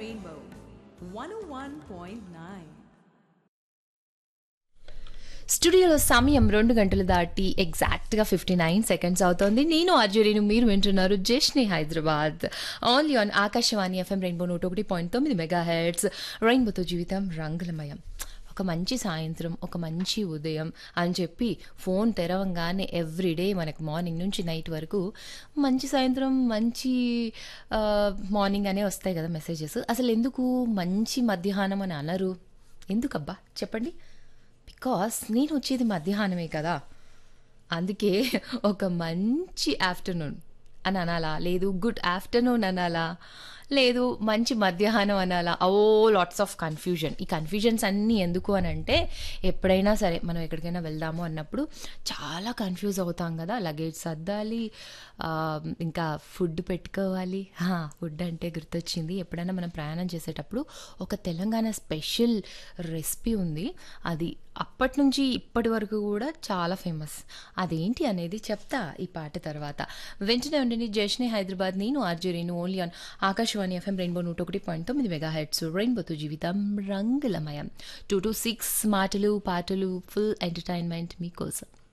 Rainbow 101.9. స్టూడియోలో సమయం రెండు గంటలు దాటి ఎగ్జాక్ట్గా ఫిఫ్టీ నైన్ సెకండ్స్ అవుతోంది నేను అర్జురీను మీరు వింటున్నారు జష్ని Hyderabad only on Akashvani FM rainbow నూట ఒకటి పాయింట్ తొమ్మిది మెగా హెడ్స్ రెయిన్బోతో జీవితం రంగులమయం ఒక మంచి సాయంత్రం ఒక మంచి ఉదయం అని చెప్పి ఫోన్ తెరవంగానే ఎవ్రీడే మనకు మార్నింగ్ నుంచి నైట్ వరకు మంచి సాయంత్రం మంచి ఆ, మార్నింగ్ అనే వస్తాయి కదా మెసేజెస్ అసలు ఎందుకు మంచి మధ్యాహ్నం అని అనరు ఎందుకబ్బా చెప్పండి బికాస్ నేను వచ్చేది మధ్యాహ్నమే కదా అందుకే ఒక మంచి ఆఫ్టర్నూన్ అని అనాలా లేదు గుడ్ ఆఫ్టర్నూన్ అనాలా లేదు మంచి మధ్యాహ్నం అనాలా ఓ లాట్స్ ఆఫ్ కన్ఫ్యూజన్ ఈ కన్ఫ్యూజన్స్ అన్నీ ఎందుకు అని అంటే ఎప్పుడైనా సరే మనం ఎక్కడికైనా వెళ్దాము అన్నప్పుడు చాలా కన్ఫ్యూజ్ అవుతాం కదా లగేజ్ సర్దాలి ఆ, ఇంకా ఫుడ్ పెట్టుకోవాలి ఫుడ్ అంటే గుర్తొచ్చింది ఎప్పుడైనా మనం ప్రయాణం చేసేటప్పుడు ఒక తెలంగాణ స్పెషల్ రెసిపీ ఉంది అది అప్పటి నుంచి ఇప్పటి వరకు కూడా చాలా ఫేమస్ అదేంటి అనేది చెప్తా ఈ పాట తర్వాత వెంటనే ఉండండి జష్ని హైదరాబాద్ నేను ఆర్జరీను only on Akashvani FM rainbow నూట ఒకటి పాయింట్ తొమ్మిది మెగా హెడ్స్ రెయిన్బోతో జీవితం రంగులమయం టూ టు సిక్స్ మాటలు పాటలు ఫుల్ ఎంటర్టైన్మెంట్ మీకోసం